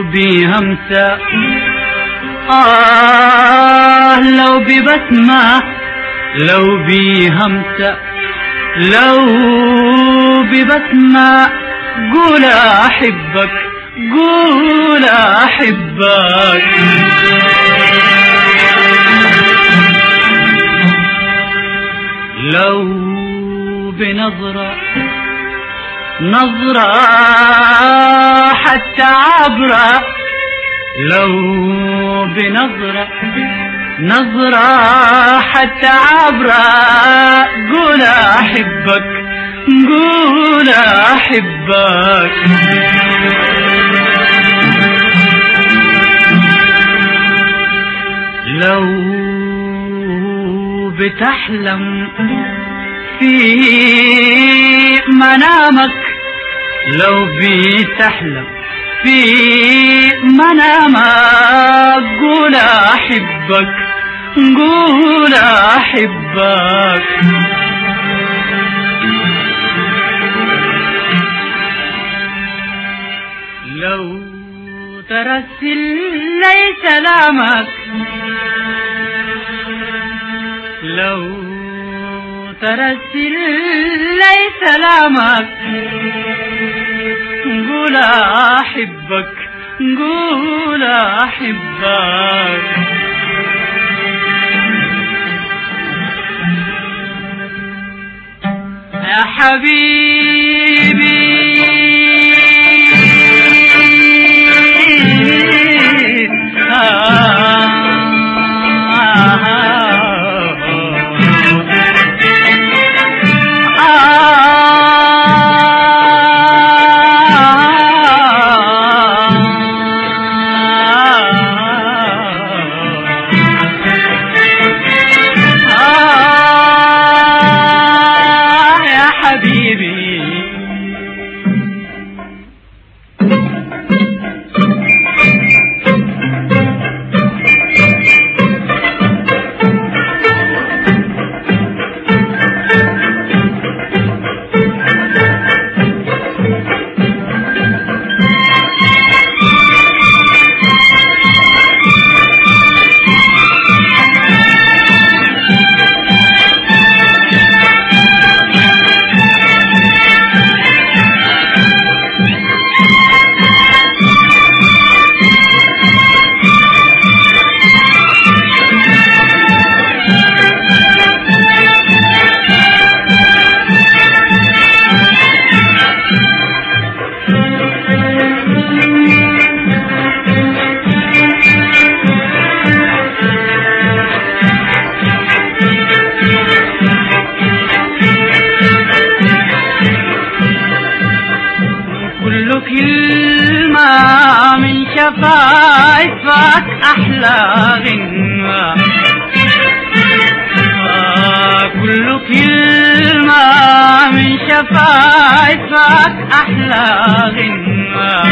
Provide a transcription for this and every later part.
لو بهمسة آه لو ببسمة لو بهمسة لو ببسمة قول أحبك قول أحبك لو بنظرة نظرة حتى عبرة لو بنظرة نظرة حتى عبرة قول أحبك قول أحبك لو بتحلم في منامك لو بتحلم في منامك قول أحبك قول أحبك لو ترسل لي سلامك لو ترسل لي سلامك قول أحبك قول أحبك يا حبيبي آه يا حبيبي كل كلمة من شفايفك أحلى غنوة آه كل كلمة من شفايفك أحلى غنوة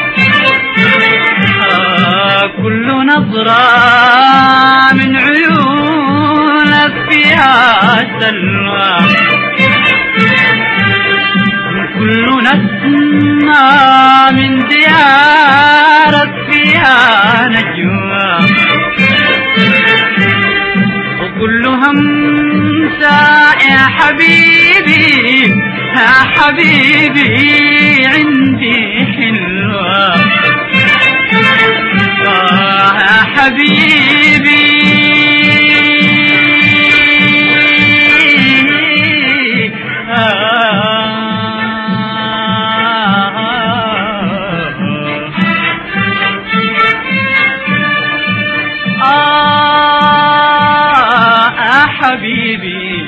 آه كل نظرة من عيونك فيها سلوى كل نسمة من ديارك فيها نجوى وكل همسة يا حبيبي يا حبيبي عندي حلوة آه يا حبيبي آه آه حبيبي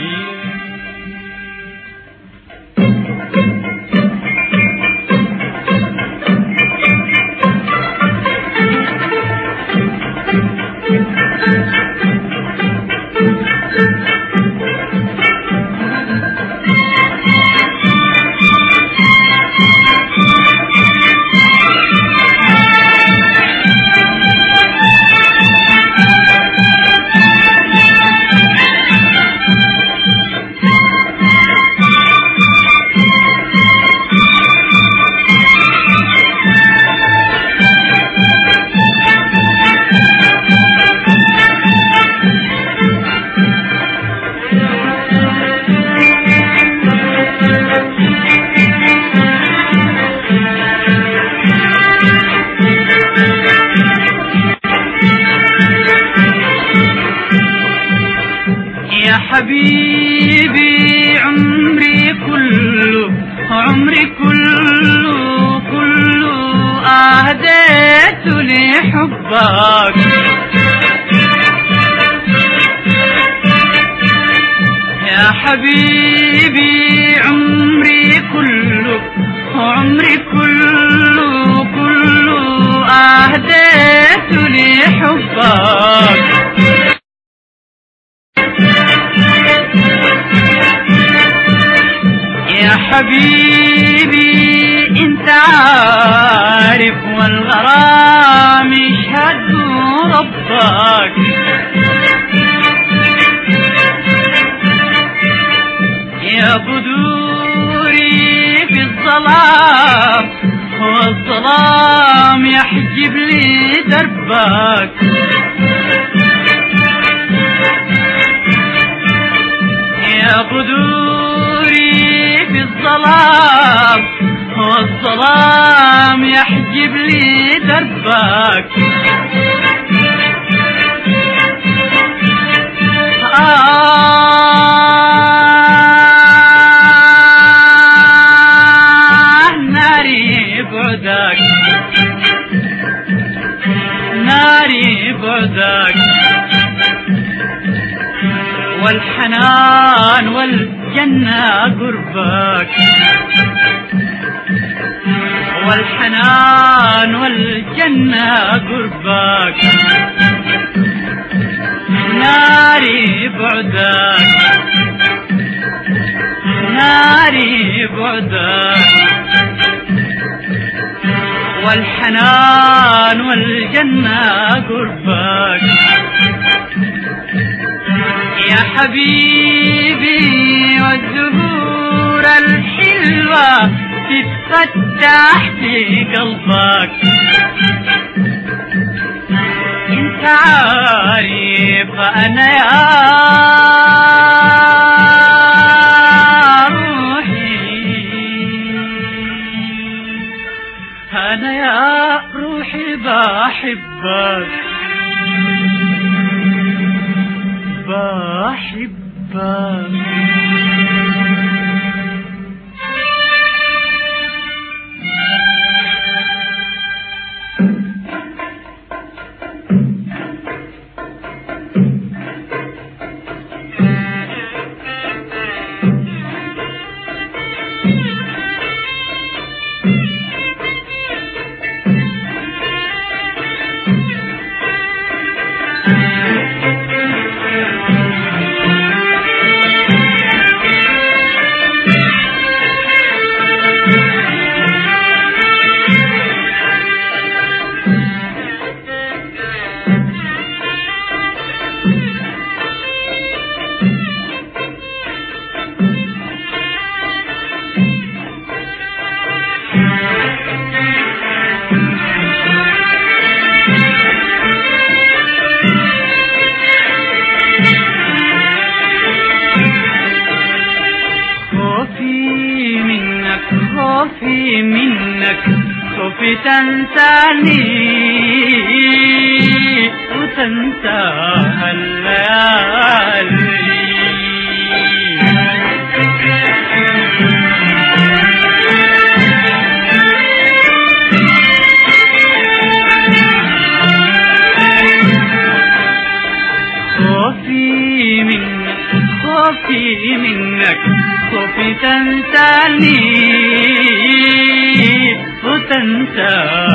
حبيبي عمري كله عمري كله كله أهديت لحبك يا حبيبي عمري كله عمري كله كله أهديت لحبك يا حبيبي انت عارف والغرام يشهد ربك يا بدوري في الظلام والظلام يحجب لي دربك يا بدوري في الظلام والظلام يحجب لي دربك آه ناري بعدك ناري بعدك والحنان والجنة قربك والحنان والجنة قربك ناري بعدك ناري بعدك والحنان والجنة قربك يا حبيبي والزهور الحلوة تتفتح في قلبك انت عارف انا يا روحي انا يا روحي بحبك بحبك خوفي منك خوفي منك خوفي تنساني وتنسى خوفي منك خوفي منك خوفي تنساني وتنسى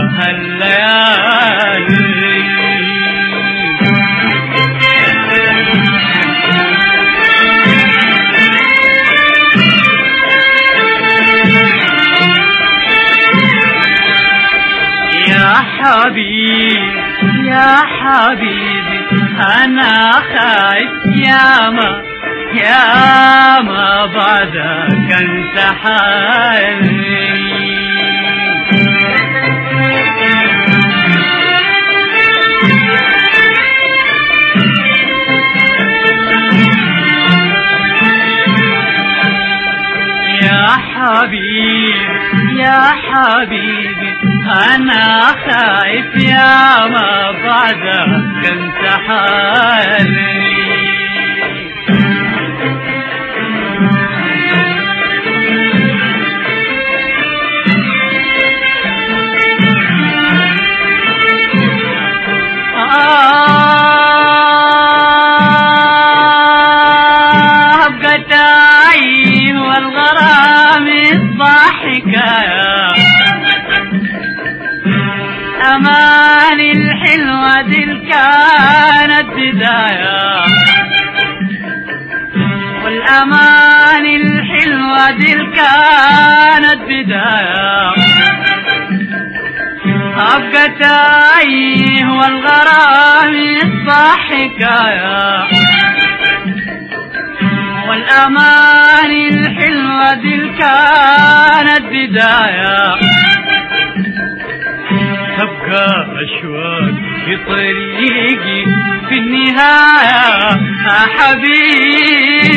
يا حبيبي يا حبيبي أنا خايف يا ما يا ما بعدك انت حالي يا حبيبي يا حبيبي أنا خايف يا ما بعدك انت حالي كانت بداية والأمان الحلوة دي كانت بداية أبقى تايه والغرام يصبح حكاية والأمان الحلوة دي كانت بداية تبقى أشواق في طريقي في النهاية يا حبيبي